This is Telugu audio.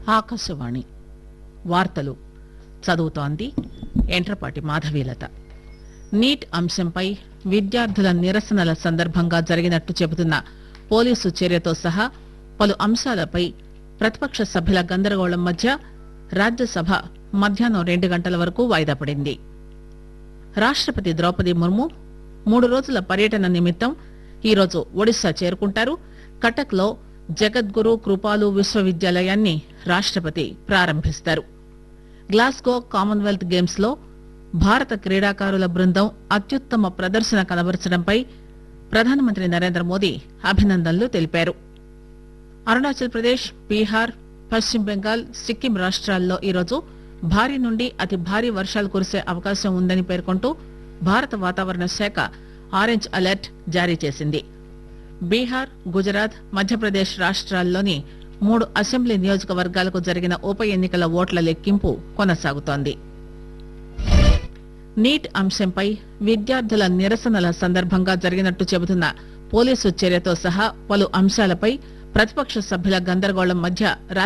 ఆకాశవాణి వార్తలు చదువుతోంది ఎంట్రపాటి మాధవీలత నీట్ అంశంపై విద్యార్థుల నిరసనల సందర్భంగా జరిగినట్టు చెబుతున్న పోలీసు చర్యతో సహా పలు అంశాలపై ప్రతిపక్ష సభ్యుల గందరగోళం మధ్య రాజ్యసభ మధ్యాహ్నం రెండు గంటల వరకు వాయిదా పడింది రాష్టపతి ద్రౌపది ముర్ము మూడు రోజుల పర్యటన నిమిత్తం ఈరోజు ఒడిశా చేరుకుంటారు కటక్ లో జగద్గురు కృపాలు విశ్వవిద్యాలయాన్ని రాష్టపతి ప్రారంభిస్తారు గ్లాస్గో కామన్వెల్త్ గేమ్స్ లో భారత క్రీడాకారుల బృందం అత్యుత్తమ ప్రదర్శన కనబరచడంపై ప్రధానమంత్రి నరేంద్ర మోదీ అభినందనలు తెలిపారు అరుణాచల్ ప్రదేశ్ బీహార్ పశ్చిమ బెంగాల్ సిక్కిం రాష్ట్రాల్లో ఈరోజు భారీ నుండి అతి భారీ వర్షాలు కురిసే అవకాశం ఉందని పేర్కొంటూ భారత వాతావరణ శాఖ ఆరెంజ్ అలర్ట్ జారీ చేసింది బీహార్ గుజరాత్ మధ్యప్రదేశ్ రాష్ట్రాల్లోని మూడు అసెంబ్లీ నియోజకవర్గాలకు జరిగిన ఉప ఎన్నికల ఓట్ల లెక్కింపు కొనసాగుతోంది నీట్ అంశంపై విద్యార్థుల నిరసనల సందర్భంగా జరిగినట్టు చెబుతున్న పోలీసు చర్యతో సహా పలు అంశాలపై ప్రతిపక్ష సభ్యుల గందరగోళం మధ్య